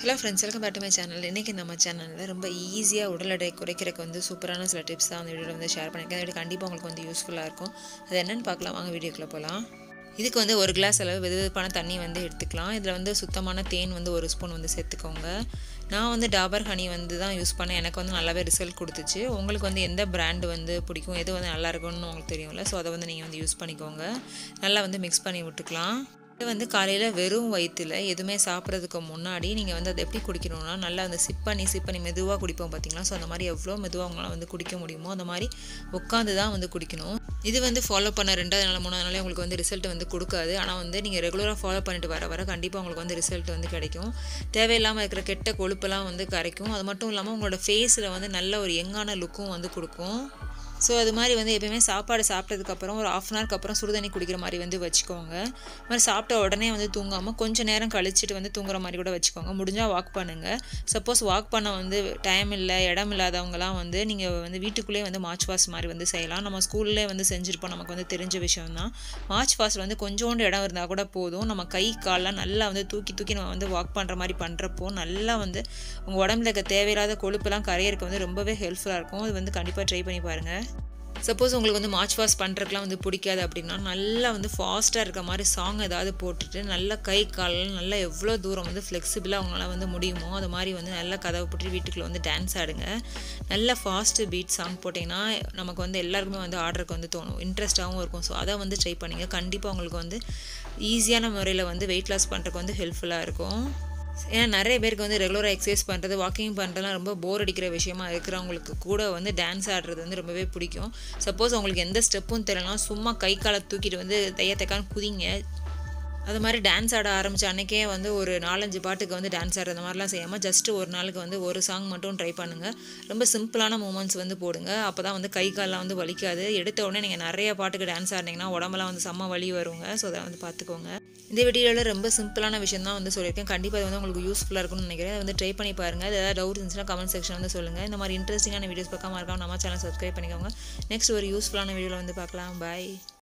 hello friends welcome back to my channel இன்றைக்கி நம்ம சேனலில் ரொம்ப ஈஸியாக உடல் எடை குறைக்கிறதுக்கு வந்து சூப்பரான சில டிப்ஸ் தான் அந்த வீடியோவில் வந்து ஷேர் பண்ணியிருக்கேன் இந்த வீடியோ கண்டிப்பாக உங்களுக்கு வந்து யூஸ்ஃபுல்லாக இருக்கும் அது என்னென்னு பார்க்கலாம் வாங்க வீடியோக்குள்ளே போகலாம் இதுக்கு வந்து ஒரு கிளாஸ் அளவு வெது வெதுப்பான தண்ணி வந்து எடுத்துக்கலாம் இதில் வந்து சுத்தமான தேன் வந்து ஒரு ஸ்பூன் வந்து சேர்த்துக்கோங்க நான் வந்து டாபர் ஹனி வந்து தான் யூஸ் பண்ணேன் எனக்கு வந்து நல்லாவே ரிசல்ட் கொடுத்துச்சு உங்களுக்கு வந்து எந்த பிராண்டு வந்து பிடிக்கும் எது வந்து நல்லா இருக்கும்னு உங்களுக்கு தெரியும்ல ஸோ அதை வந்து நீங்கள் வந்து யூஸ் பண்ணிக்கோங்க நல்லா வந்து மிக்ஸ் பண்ணி விட்டுக்கலாம் இது வந்து காலையில் வெறும் வயிற்றில் எதுவுமே சாப்பிட்றதுக்கு முன்னாடி நீங்கள் வந்து அதை எப்படி குடிக்கணும்னா நல்லா வந்து சிப் பண்ணி சிப் பண்ணி மெதுவாக குடிப்போம் பார்த்தீங்களா ஸோ அந்த மாதிரி எவ்வளோ மெதுவாக அவங்களால வந்து குடிக்க முடியுமோ அந்த மாதிரி உட்காந்து தான் வந்து குடிக்கணும் இது வந்து ஃபாலோ பண்ண ரெண்டாவது நாள் மூணாவது நாளே உங்களுக்கு வந்து ரிசல்ட் வந்து கொடுக்காது ஆனால் வந்து நீங்கள் ரெகுலராக ஃபாலோ பண்ணிட்டு வர வர கண்டிப்பாக உங்களுக்கு வந்து ரிசல்ட் வந்து கிடைக்கும் தேவையில்லாமல் இருக்கிற கெட்ட கொழுப்பெல்லாம் வந்து கரைக்கும் அது மட்டும் இல்லாமல் உங்களோட ஃபேஸில் வந்து நல்ல ஒரு யங்கான லுக்கும் வந்து கொடுக்கும் ஸோ அது மாதிரி வந்து எப்பயுமே சாப்பாடு சாப்பிட்டதுக்கப்புறம் ஒரு ஆஃப் அன் ஹவருக்கு அப்புறம் சுடுதண்ணி குடிக்கிற மாதிரி வந்து வச்சுக்கோங்க அது மாதிரி சாப்பிட்ட உடனே வந்து தூங்காமல் கொஞ்சம் நேரம் கழிச்சிட்டு வந்து தூங்குற மாதிரி கூட வச்சுக்கோங்க முடிஞ்சால் வாக் பண்ணுங்கள் சப்போஸ் வாக் பண்ண வந்து டைம் இல்லை இடம் இல்லாதவங்கலாம் வந்து நீங்கள் வந்து வீட்டுக்குள்ளேயே வந்து மார்ச் ஃபாஸ்ட் மாதிரி வந்து செய்யலாம் நம்ம ஸ்கூல்லே வந்து செஞ்சுருப்போம் நமக்கு வந்து தெரிஞ்ச விஷயம் தான் மார்ச் ஃபாஸ்ட் வந்து கொஞ்சோண்டு இடம் இருந்தால் கூட போதும் நம்ம கை கால்லாம் நல்லா வந்து தூக்கி தூக்கி நம்ம வந்து வாக் பண்ணுற மாதிரி பண்ணுறப்போ நல்லா வந்து உங்கள் உடம்புல இருக்க தேவையில்லாத கொழுப்பெல்லாம் கரையிறதுக்கு வந்து ரொம்பவே ஹெல்ப்ஃபுல்லாக இருக்கும் இது வந்து கண்டிப்பாக ட்ரை பண்ணி பாருங்கள் சப்போஸ் உங்களுக்கு வந்து மார்ச் ஃபாஸ்ட் பண்ணுறதுக்குலாம் வந்து பிடிக்காது அப்படின்னா நல்லா வந்து ஃபாஸ்ட்டாக இருக்க மாதிரி சாங் ஏதாவது போட்டுட்டு நல்லா கை கால் நல்லா எவ்வளோ தூரம் வந்து ஃப்ளெக்சிபிளாக அவங்களால வந்து முடியுமோ அது மாதிரி வந்து நல்லா கதவை போட்டு வீட்டுக்குள்ளே வந்து டான்ஸ் ஆடுங்க நல்லா ஃபாஸ்ட்டு பீட் சாங் போட்டிங்கன்னா நமக்கு வந்து எல்லாருக்குமே வந்து ஆர்டருக்கு வந்து தோணும் இன்ட்ரெஸ்ட்டாகவும் இருக்கும் ஸோ அதை வந்து ட்ரை பண்ணிங்க கண்டிப்பாக உங்களுக்கு வந்து ஈஸியான முறையில் வந்து வெயிட் லாஸ் பண்ணுறதுக்கு வந்து ஹெல்ப்ஃபுல்லாக இருக்கும் ஏன்னா நிறைய பேருக்கு வந்து ரெகுலராக எக்ஸசைஸ் பண்ணுறது வாக்கிங் பண்ணுறதுலாம் ரொம்ப போர் அடிக்கிற விஷயமா இருக்கிறவங்களுக்கு கூட வந்து டான்ஸ் ஆடுறது வந்து ரொம்பவே பிடிக்கும் சப்போஸ் உங்களுக்கு எந்த ஸ்டெப்பும் தெரியலாம் சும்மா கை காலை தூக்கிட்டு வந்து தைய தைக்கான்னு குதிங்க அது மாதிரி டான்ஸ் ஆட ஆரம்பித்த அன்றைக்கே வந்து ஒரு நாலஞ்சு பாட்டுக்கு வந்து டான்ஸ் ஆடுற அந்த மாதிரிலாம் செய்யாமல் ஜஸ்ட்டு ஒரு நாளுக்கு வந்து ஒரு சாங் மட்டும் ட்ரை பண்ணுங்கள் ரொம்ப சிம்பிளான மூமெண்ட்ஸ் வந்து போடுங்க அப்போ தான் வந்து கை கால்லாம் வந்து வலிக்காது எடுத்த உடனே நீங்கள் நிறைய பாட்டுக்கு டான்ஸ் ஆடினீங்கன்னா உடம்புலாம் வந்து செம்ம வலி வருங்க ஸோ அதை வந்து பார்த்துக்கோங்க இந்த வீடியோவில் ரொம்ப சிம்பிளான விஷயம் தான் வந்து சொல்லியிருக்கேன் கண்டிப்பாக இது வந்து உங்களுக்கு யூஸ்ஃபுல்லாக இருக்கும்னு நினைக்கிறேன் அதை வந்து ட்ரை பண்ணி பாருங்கள் அது ஏதாவது டவுட் இருந்துச்சுன்னா கமெண்ட் செக்ஷன் வந்து சொல்லுங்கள் இந்த மாதிரி இன்ட்ரெஸ்டிங்கான வீடியோஸ் பார்க்காம இருக்காம நம்ம சேனல் சப்ஸ்கிரைப் பண்ணிக்கோங்க நெக்ஸ்ட் ஒரு யூஸ்ஃபுல்லான வீடியோவில் வந்து பார்க்கலாம் பாய்